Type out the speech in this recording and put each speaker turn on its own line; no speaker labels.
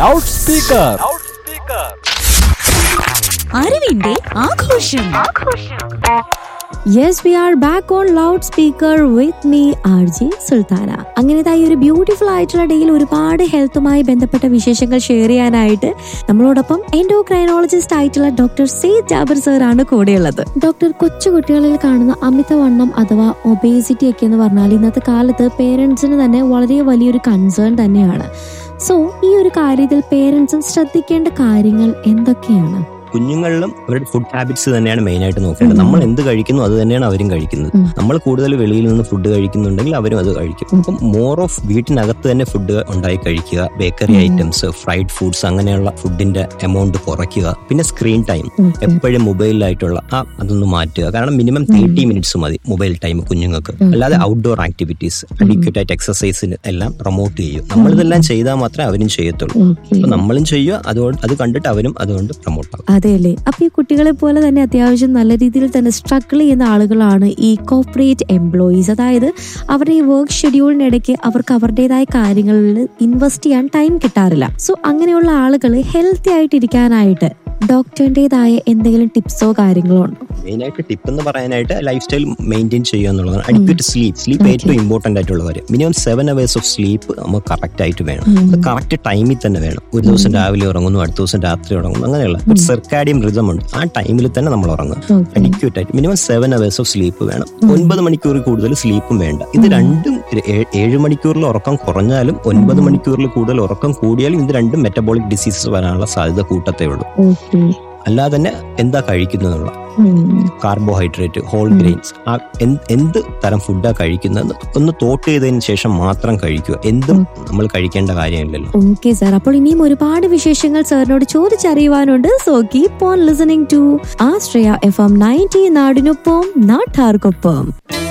Loud speaker
അറിവിന്റെ ആഘോഷം
yes we are back on loud speaker with me R G Sultana അങ്ങനത്തെ ഈ ഒരു ബ്യൂട്ടിഫുൾ ആയിട്ടുള്ള ഡേയിൽ ഒരുപാട് ഹെൽത്തുമായി ബന്ധപ്പെട്ട വിശേഷങ്ങൾ ഷെയർ ചെയ്യാനായിട്ട് നമ്മളോടൊപ്പം എൻഡോക്രൈനോളജിസ്റ്റ് ആയിട്ടുള്ള ഡോക്ടർ സെയ്ദ് ജാബിർ സർ ആണ് കൂടെയുള്ളത് ഡോക്ടർ കൊച്ചുകുട്ടികളിൽ കാണുന്ന അമിതവണ്ണം അഥവാ ഒബേസിറ്റി ഒക്കെ എന്ന് പറഞ്ഞാൽ ഇന്നത്തെ കാലത്ത് പേരൻസിന് തന്നെ വളരെ വലിയൊരു കൺസേൺ തന്നെയാണ് സോ ഈ ഒരു കാര്യത്തിൽ പേരൻസ് ശ്രദ്ധിക്കേണ്ട കാര്യങ്ങൾ എന്തൊക്കെയാണ്
കുഞ്ഞുങ്ങളിലും അവരുടെ ഫുഡ് ഹാബിറ്റ്സ് തന്നെയാണ് മെയിൻ ആയിട്ട് നോക്കേണ്ടത്
ഉം.
നമ്മൾ എന്ത് കഴിക്കുന്നു അത് തന്നെയാണ് അവരും കഴിക്കുന്നത്
ഉം.
നമ്മൾ കൂടുതൽ വെളിയിൽ നിന്ന് ഫുഡ് കഴിക്കുന്നുണ്ടെങ്കിൽ അവരും അത് കഴിക്കും
ഉം.
അപ്പം മോർ ഓഫ് വീട്ടിനകത്ത് തന്നെ ഫുഡ് ഉണ്ടായി കഴിക്കുക ബേക്കറി
ഉം.
ഐറ്റംസ് ഫ്രൈഡ് ഫുഡ്സ് അങ്ങനെയുള്ള ഫുഡിന്റെ എമൗണ്ട് കുറയ്ക്കുക പിന്നെ സ്ക്രീൻ ടൈം
ഉം.
എപ്പോഴും മൊബൈലിലായിട്ടുള്ള ആ അതൊന്ന് മാറ്റുക കാരണം മിനിമം തേർട്ടി മിനിറ്റ്സ് മതി മൊബൈൽ ടൈം കുഞ്ഞുങ്ങൾക്ക്
ഉം.
അല്ലാതെ ഔട്ട്ഡോർ ആക്ടിവിറ്റീസ് അഡിക്യൂട്ട് ആയിട്ട് എക്സസൈസിന് എല്ലാം പ്രൊമോട്ട് ചെയ്യും നമ്മളിതെല്ലാം ചെയ്താൽ മാത്രമേ അവരും ചെയ്യത്തുള്ളൂ
ഓക്കെ
അപ്പൊ നമ്മളും ചെയ്യുക അതുകൊണ്ട് അത് കണ്ടിട്ട് അവരും അതുകൊണ്ട് പ്രൊമോട്ട് ആകും
അതെ അല്ലേ അപ്പൊ ഈ കുട്ടികളെ പോലെ തന്നെ അത്യാവശ്യം നല്ല രീതിയിൽ തന്നെ സ്ട്രഗിൾ ചെയ്യുന്ന ആളുകളാണ് ഈ കോർപ്പറേറ്റ് എംപ്ലോയീസ് അതായത് അവരുടെ ഈ വർക്ക് ഷെഡ്യൂളിനിടയ്ക്ക് അവർക്ക് അവരുടേതായ കാര്യങ്ങളിൽ ഇൻവെസ്റ്റ് ചെയ്യാൻ ടൈം കിട്ടാറില്ല സോ അങ്ങനെയുള്ള ആളുകൾ ഹെൽത്തി ആയിട്ട് ഇരിക്കാനായിട്ട് ഡോക്ടറിൻ്റെതായ എന്തെങ്കിലും ടിപ്സോ കാര്യങ്ങളോ ഉണ്ടോ
മെയിൻ ആയിട്ട് ടിപ്പ് എന്ന് പറയാനായിട്ട് ലൈഫ് സ്റ്റൈൽ മെയിൻറ്റെയിൻ ചെയ്യുക എന്നുള്ളതാണ് അഡിക്വേറ്റ് സ്ലീപ്പ് സ്ലീപ്പ്
Okay.
ഏറ്റവും ഇമ്പോർട്ടന്റ് ആയിട്ടുള്ള കാര്യം minimum seven hours of sleep നമുക്ക് കറക്റ്റ് ആയിട്ട് വേണം
ഉം.
അത് കറക്റ്റ് ടൈമിൽ തന്നെ വേണം ഒരു ദിവസം രാവിലെ ഉറങ്ങുന്നു അടുത്ത ദിവസം രാത്രി ഉറങ്ങുന്നു അങ്ങനെയുള്ള ഒരു സെർക്കാഡിയം റിതം ഉണ്ട് ആ ടൈമിൽ തന്നെ നമ്മൾ ഉറങ്ങുക
Okay.
അഡിക്വേറ്റ് ആയിട്ട് minimum seven hours of sleep വേണം ഒൻപത് മണിക്കൂർ കൂടുതൽ സ്ലീപ്പും വേണ്ട ഇത് രണ്ടും ഒരു ഏ- ഏഴ് മണിക്കൂറിൽ ഉറക്കം കുറഞ്ഞാലും ഒൻപത് മണിക്കൂറിൽ കൂടുതൽ ഉറക്കം കൂടിയാലും ഇത് രണ്ടും മെറ്റബോളിക് ഡിസീസസ് വരാനുള്ള സാധ്യത കൂട്ടത്തേ ഉള്ളൂ
ഓക്കെ
അല്ലാതെ തന്നെ എന്താ കഴിക്കുന്നതെന്നുള്ള കാർബോഹൈഡ്രേറ്റ് ഹോൾ ഗ്രെയിൻസ് ആ എന്ത് എന്ത് തരം ഫുഡാണ് കഴിക്കുന്നത് ഒന്ന് തോട്ട് ചെയ്തതിന് ശേഷം മാത്രം കഴിക്കുക എന്തും നമ്മൾ കഴിക്കേണ്ട കാര്യമില്ലല്ലോ
ഓക്കെ സാർ അപ്പോൾ ഇനിയും ഒരുപാട് വിശേഷങ്ങൾ സാറിനോട് ചോദിച്ചറിയുവാനുണ്ട് so keep on listening to Ashraya F M ninety നാടിനൊപ്പം നാട്ടാർക്കൊപ്പം